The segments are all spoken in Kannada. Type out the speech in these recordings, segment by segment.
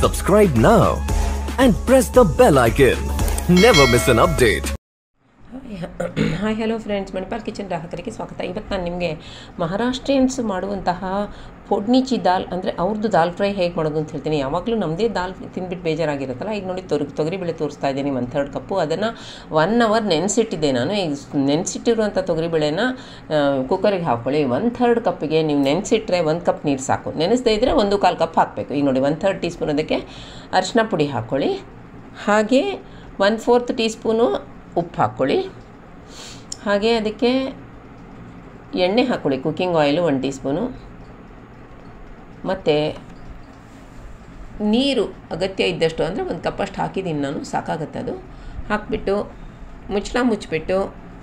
Subscribe now and press the bell icon. Never miss an update. Hi hello friends Manipal Kitchen ಗ್ರಾಹಕರಿಗೆ ಸ್ವಾಗತ ಇವತ್ತು ನಾನು ನಿಮಗೆ ಮಹಾರಾಷ್ಟ್ರಿಯನ್ಸ್ ಮಾಡುವಂತಹ ಫೋಡ್ನಿಚಿ ದಾಲ್ ಅಂದರೆ ಅವ್ರದ್ದು ದಾಲ್ ಫ್ರೈ ಹೇಗೆ ಮಾಡೋದು ಅಂತ ಹೇಳ್ತೀನಿ ಯಾವಾಗಲೂ ನಮ್ಮದೇ ದಾಲ್ ತಿಂದ್ಬಿಟ್ಟು ಬೇಜಾರಾಗಿರುತ್ತಲ್ಲ ಈಗ ನೋಡಿ ತೊಗರಿ ತೊಗರಿಬೇಳೆ ತೋರಿಸ್ತಾ ಇದ್ದೀನಿ ಒಂದು ಥರ್ಡ್ ಕಪ್ಪು ಅದನ್ನು ಒನ್ ಅವರ್ ನೆನೆಸಿಟ್ಟಿದ್ದೆ ನಾನು ಈಗ ನೆನೆಸಿಟ್ಟಿರುವಂಥ ತೊಗರಿಬೇಳೆನ ಕುಕ್ಕರಿಗೆ ಹಾಕ್ಕೊಳ್ಳಿ ಒನ್ ಥರ್ಡ್ ಕಪ್ಪಿಗೆ ನೀವು ನೆನೆಸಿಟ್ರೆ ಒಂದು ಕಪ್ ನೀರು ಸಾಕು ನೆನೆಸದೇ ಇದ್ದರೆ ಒಂದು ಕಾಲು ಕಪ್ ಹಾಕಬೇಕು ಈಗ ನೋಡಿ ಒನ್ ಥರ್ಡ್ ಟೀ ಸ್ಪೂನ್ ಅದಕ್ಕೆ ಅರಿಶಿನ ಪುಡಿ ಹಾಕ್ಕೊಳ್ಳಿ ಹಾಗೆ ಒನ್ ಫೋರ್ತ್ ಟೀ ಸ್ಪೂನು ಉಪ್ಪು ಹಾಕ್ಕೊಳ್ಳಿ ಹಾಗೆ ಅದಕ್ಕೆ ಎಣ್ಣೆ ಹಾಕ್ಕೊಳ್ಳಿ cooking oil one teaspoon ಮತ್ತು ನೀರು ಅಗತ್ಯ ಇದ್ದಷ್ಟು ಅಂದರೆ ಒಂದು ಕಪ್ಪಷ್ಟು ಹಾಕಿದ್ದೀನಿ ನಾನು ಸಾಕಾಗತ್ತೆ ಅದು ಹಾಕಿಬಿಟ್ಟು ಮುಚ್ಚಳ ಮುಚ್ಚಿಬಿಟ್ಟು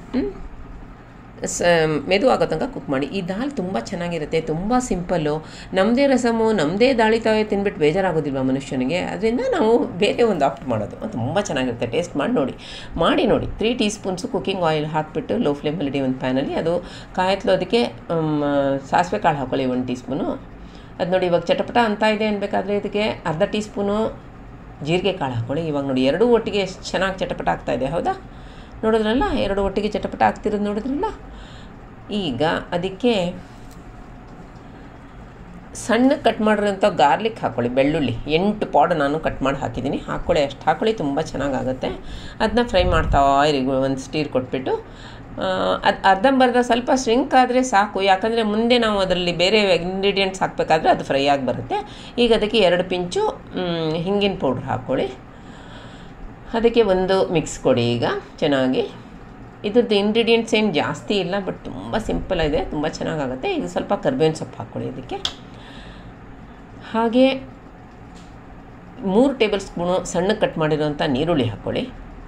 ಸ ಮೆದು ಆಗೋ ತನಕ ಕುಕ್ ಮಾಡಿ ಈ ದಾಲ್ ತುಂಬ ಚೆನ್ನಾಗಿರುತ್ತೆ ತುಂಬ ಸಿಂಪಲ್ಲು ನಮ್ಮದೇ ರಸಮು ನಮ್ಮದೇ ದಾಳಿ ತಾವೇ ತಿಂದ್ಬಿಟ್ಟು ಬೇಜಾರಾಗೋದಿಲ್ವ ಮನುಷ್ಯನಿಗೆ ಅದರಿಂದ ನಾವು ಬೇರೆ ಒಂದು ಆಪ್ಟ್ ಮಾಡೋದು ತುಂಬ ಚೆನ್ನಾಗಿರುತ್ತೆ ಟೇಸ್ಟ್ ಮಾಡಿ ನೋಡಿ ಮಾಡಿ ನೋಡಿ three teaspoons cooking oil ಹಾಕಿಬಿಟ್ಟು ಲೋ ಫ್ಲೇಮಲ್ಲಿ ಇಡಿ ಒಂದು ಪ್ಯಾನಲ್ಲಿ ಅದು ಕಾಯತ್ಲು ಅದಕ್ಕೆ ಸಾಸಿವೆ ಕಾಳು ಹಾಕ್ಕೊಳ್ಳಿ ಒಂದು ಟೀ ಸ್ಪೂನು ಅದು ನೋಡಿ ಇವಾಗ ಚಟಪಟ ಅಂತ ಇದೆ ಅನ್ಬೇಕಾದ್ರೆ ಇದಕ್ಕೆ ಅರ್ಧ ಟೀ ಸ್ಪೂನು ಜೀರಿಗೆ ಕಾಳು ಹಾಕ್ಕೊಳ್ಳಿ ಇವಾಗ ನೋಡಿ ಎರಡೂ ಒಟ್ಟಿಗೆ ಎಷ್ಟು ಚೆನ್ನಾಗಿ ಚಟಪಟ ಆಗ್ತಾಯಿದೆ ಹೌದಾ ನೋಡಿದ್ರಲ್ಲ ಎರಡು ಒಟ್ಟಿಗೆ ಚಟಪಟ ಆಗ್ತಿರೋದು ನೋಡಿದ್ರಲ್ಲ ಈಗ ಅದಕ್ಕೆ ಸಣ್ಣ ಕಟ್ ಮಾಡಿರೋಂಥ ಗಾರ್ಲಿಕ್ ಹಾಕ್ಕೊಳ್ಳಿ ಬೆಳ್ಳುಳ್ಳಿ ಎಂಟು ಪಾಡ್ ನಾನು ಕಟ್ ಮಾಡಿ ಹಾಕಿದ್ದೀನಿ ಹಾಕ್ಕೊಳ್ಳಿ ಅಷ್ಟು ಹಾಕ್ಕೊಳ್ಳಿ ತುಂಬ ಚೆನ್ನಾಗಾಗುತ್ತೆ ಅದನ್ನ ಫ್ರೈ ಮಾಡ್ತಾ ಇರಿ ಒಂದು ಸ್ಟೀರ್ ಕೊಟ್ಬಿಟ್ಟು ಅದು ಅರ್ಧಂಬರ್ಧ ಸ್ವಲ್ಪ ಸ್ಟ್ರಿಂಕ್ ಆದರೆ ಸಾಕು ಯಾಕಂದರೆ ಮುಂದೆ ನಾವು ಅದರಲ್ಲಿ ಬೇರೆ ಇಂಗ್ರೀಡಿಯೆಂಟ್ಸ್ ಹಾಕಬೇಕಾದ್ರೆ ಅದು ಫ್ರೈ ಆಗಿ ಬರುತ್ತೆ ಈಗ ಅದಕ್ಕೆ ಎರಡು ಪಿಂಚು ಹಿಂಗಿನ ಪೌಡ್ರ್ ಹಾಕ್ಕೊಳ್ಳಿ ಅದಕ್ಕೆ ಒಂದು ಮಿಕ್ಸ್ ಕೊಡಿ ಈಗ ಚೆನ್ನಾಗಿ ಇದ್ರದ್ದು ಇಂಗ್ರೀಡಿಯೆಂಟ್ಸ್ ಏನು ಜಾಸ್ತಿ ಇಲ್ಲ ಬಟ್ ತುಂಬ ಸಿಂಪಲ್ ಇದೆ ತುಂಬ ಚೆನ್ನಾಗಾಗುತ್ತೆ ಈಗ ಸ್ವಲ್ಪ ಕರ್ಬೇವಿನ ಸೊಪ್ಪು ಹಾಕ್ಕೊಳ್ಳಿ ಅದಕ್ಕೆ ಹಾಗೆ ಮೂರು ಟೇಬಲ್ ಸ್ಪೂನು ಸಣ್ಣಗೆ ಕಟ್ ಮಾಡಿರೋಂಥ ನೀರುಳ್ಳಿ ಹಾಕ್ಕೊಳ್ಳಿ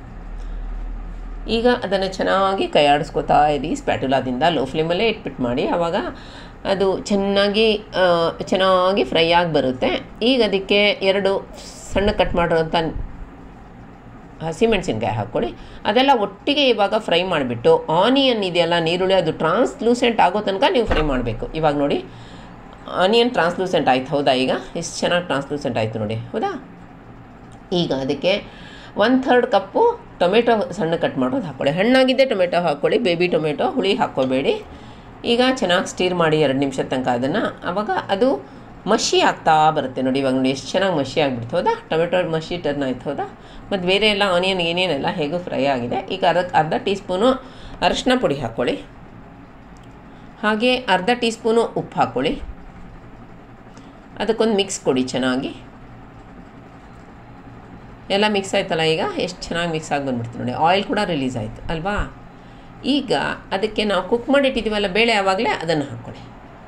ಈಗ ಅದನ್ನು ಚೆನ್ನಾಗಿ ಕೈ ಆಡಿಸ್ಕೊತಾ ಇರಿ ಸ್ಪ್ಯಾಟುಲಾದಿಂದ ಲೋ ಫ್ಲೇಮಲ್ಲೇ ಇಟ್ಬಿಟ್ಟು ಮಾಡಿ ಆವಾಗ ಅದು ಚೆನ್ನಾಗಿ ಚೆನ್ನಾಗಿ ಫ್ರೈ ಆಗಿ ಬರುತ್ತೆ ಈಗ ಅದಕ್ಕೆ ಎರಡು ಸಣ್ಣ ಕಟ್ ಮಾಡಿರೋಂಥ ಹಸಿಮೆಣಸಿನ್ಕಾಯಿ ಹಾಕ್ಕೊಳ್ಳಿ ಅದೆಲ್ಲ ಒಟ್ಟಿಗೆ ಇವಾಗ ಫ್ರೈ ಮಾಡಿಬಿಟ್ಟು ಆನಿಯನ್ ಇದೆಯಲ್ಲ ನೀರುಳ್ಳಿ ಅದು ಟ್ರಾನ್ಸ್ಲೂಸೆಂಟ್ ಆಗೋ ತನಕ ನೀವು ಫ್ರೈ ಮಾಡಬೇಕು ಇವಾಗ ನೋಡಿ ಆನಿಯನ್ ಟ್ರಾನ್ಸ್ಲೂಸೆಂಟ್ ಆಯ್ತು ಹೌದಾ ಈಗ ಎಷ್ಟು ಚೆನ್ನಾಗಿ ಟ್ರಾನ್ಸ್ಲೂಸೆಂಟ್ ಆಯಿತು ನೋಡಿ ಹೌದಾ ಈಗ ಅದಕ್ಕೆ ಒನ್ ಥರ್ಡ್ ಕಪ್ಪು ಟೊಮೆಟೊ ಸಣ್ಣ ಕಟ್ ಮಾಡೋದು ಹಾಕ್ಕೊಳ್ಳಿ ಹಣ್ಣಾಗಿದ್ದೆ ಟೊಮೆಟೊ ಹಾಕ್ಕೊಳ್ಳಿ ಬೇಬಿ ಟೊಮೆಟೊ ಹುಳಿ ಹಾಕ್ಕೋಬೇಡಿ ಈಗ ಚೆನ್ನಾಗಿ ಸ್ಟೀರ್ ಮಾಡಿ ಎರಡು ನಿಮಿಷದ ತನಕ ಅದನ್ನು ಆವಾಗ ಅದು ಮಷಿ ಆಗ್ತಾ ಬರುತ್ತೆ ನೋಡಿ ಇವಾಗ ನೋಡಿ ಎಷ್ಟು ಚೆನ್ನಾಗಿ ಮಷಿ ಆಗಿಬಿಡ್ತು ಹೌದಾ ಟೊಮೆಟೊ ಮಷಿ ಟರ್ನ್ ಆಯ್ತು ಹೌದಾ ಮತ್ತು ಬೇರೆ ಎಲ್ಲ ಆನಿಯನ್ ಏನೇನೆಲ್ಲ ಹೇಗೂ ಫ್ರೈ ಆಗಿದೆ ಈಗ ಅದಕ್ಕೆ ಅರ್ಧ ಟೀ ಸ್ಪೂನು ಅರಶಿನ ಪುಡಿ ಹಾಕ್ಕೊಳ್ಳಿ ಹಾಗೆ ಅರ್ಧ ಟೀ ಸ್ಪೂನು ಉಪ್ಪು ಹಾಕ್ಕೊಳ್ಳಿ ಅದಕ್ಕೊಂದು ಮಿಕ್ಸ್ ಕೊಡಿ ಚೆನ್ನಾಗಿ ಎಲ್ಲ ಮಿಕ್ಸ್ ಆಯ್ತಲ್ಲ ಈಗ ಎಷ್ಟು ಚೆನ್ನಾಗಿ ಮಿಕ್ಸ್ ಆಗಿ ಬಂದ್ಬಿಡ್ತು ನೋಡಿ ಆಯಿಲ್ ಕೂಡ ರಿಲೀಸ್ ಆಯಿತು ಅಲ್ವಾ ಈಗ ಅದಕ್ಕೆ ನಾವು ಕುಕ್ ಮಾಡಿಟ್ಟಿದ್ದೀವಲ್ಲ ಬೇಳೆ ಆವಾಗಲೇ ಅದನ್ನು ಹಾಕ್ಕೊಳ್ಳಿ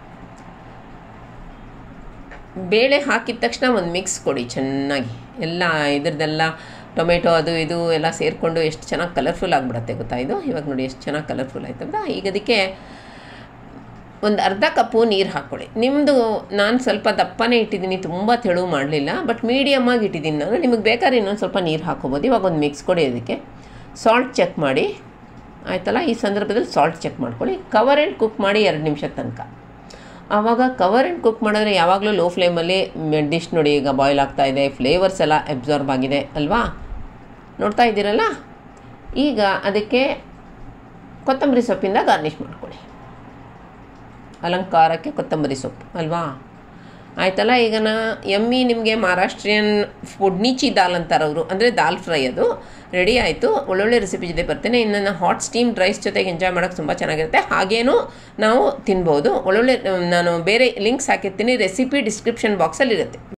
ಬೇಳೆ ಹಾಕಿದ ತಕ್ಷಣ ಒಂದು ಮಿಕ್ಸ್ ಕೊಡಿ ಚೆನ್ನಾಗಿ ಎಲ್ಲ ಇದ್ರದ್ದೆಲ್ಲ ಟೊಮೆಟೊ ಅದು ಇದು ಎಲ್ಲ ಸೇರಿಕೊಂಡು ಎಷ್ಟು ಚೆನ್ನಾಗಿ ಕಲರ್ಫುಲ್ ಆಗಿಬಿಡತ್ತೆ ಗೊತ್ತಾ ಇದು ಇವಾಗ ನೋಡಿ ಎಷ್ಟು ಚೆನ್ನಾಗಿ ಕಲರ್ಫುಲ್ ಆಯ್ತದ ಈಗ ಅದಕ್ಕೆ ಒಂದು ಅರ್ಧ ಕಪ್ಪು ನೀರು ಹಾಕ್ಕೊಳ್ಳಿ ನಿಮ್ಮದು ನಾನು ಸ್ವಲ್ಪ ದಪ್ಪನೇ ಇಟ್ಟಿದ್ದೀನಿ ತುಂಬ ತೆಳು ಮಾಡಲಿಲ್ಲ ಬಟ್ ಮೀಡಿಯಮ್ಮಾಗಿ ಇಟ್ಟಿದ್ದೀನಿ ನಾನು ನಿಮಗೆ ಬೇಕಾದ್ರೆ ಇನ್ನೊಂದು ಸ್ವಲ್ಪ ನೀರು ಹಾಕೋಬೋದು ಇವಾಗ ಒಂದು ಮಿಕ್ಸ್ ಕೊಡಿ ಅದಕ್ಕೆ ಸಾಲ್ಟ್ ಚೆಕ್ ಮಾಡಿ ಆಯ್ತಲ್ಲ ಈ ಸಂದರ್ಭದಲ್ಲಿ ಸಾಲ್ಟ್ ಚೆಕ್ ಮಾಡ್ಕೊಳ್ಳಿ ಕವರ್ ಆ್ಯಂಡ್ ಕುಕ್ ಮಾಡಿ ಎರಡು ನಿಮಿಷದ ತನಕ ಆವಾಗ ಕವರ್ ಆ್ಯಂಡ್ ಕುಕ್ ಮಾಡಿದ್ರೆ ಯಾವಾಗಲೂ ಲೋ ಫ್ಲೇಮಲ್ಲಿ ಡಿಶ್ ನೋಡಿ ಈಗ ಬಾಯ್ಲ್ ಆಗ್ತಾ ಇದೆ ಫ್ಲೇವರ್ಸ್ ಎಲ್ಲ ಅಬ್ಸಾರ್ಬ್ ಆಗಿದೆ ಅಲ್ವಾ ನೋಡ್ತಾ ಇದ್ದೀರಲ್ಲ ಈಗ ಅದಕ್ಕೆ ಕೊತ್ತಂಬರಿ ಸೊಪ್ಪಿಂದ ಗಾರ್ನಿಷ್ ಮಾಡ್ಕೊಳ್ಳಿ ಅಲಂಕಾರಕ್ಕೆ ಕೊತ್ತಂಬರಿ ಸೊಪ್ಪು ಅಲ್ವಾ ಆಯ್ತಲ್ಲ ಈಗ ನಾ ಎಮ್ಮಿ ನಿಮಗೆ ಮಹಾರಾಷ್ಟ್ರಿಯನ್ ಫುಡ್ನಿಚಿ ದಾಲ್ ಅಂತಾರೆ ಅವರು ಅಂದರೆ ದಾಲ್ ಫ್ರೈ ಅದು ರೆಡಿ ಆಯಿತು ಒಳ್ಳೊಳ್ಳೆ ರೆಸಿಪಿ ಜೊತೆ ಬರ್ತೇನೆ ಇನ್ನು ಹಾಟ್ ಸ್ಟೀಮ್ ರೈಸ್ ಜೊತೆಗೆ ಎಂಜಾಯ್ ಮಾಡೋಕ್ಕೆ ತುಂಬ ಚೆನ್ನಾಗಿರುತ್ತೆ ಹಾಗೇನೂ ನಾವು ತಿನ್ಬೋದು ಒಳ್ಳೊಳ್ಳೆ ನಾನು ಬೇರೆ ಲಿಂಕ್ಸ್ ಹಾಕಿರ್ತೀನಿ ರೆಸಿಪಿ ಡಿಸ್ಕ್ರಿಪ್ಷನ್ ಬಾಕ್ಸಲ್ಲಿ ಇರುತ್ತೆ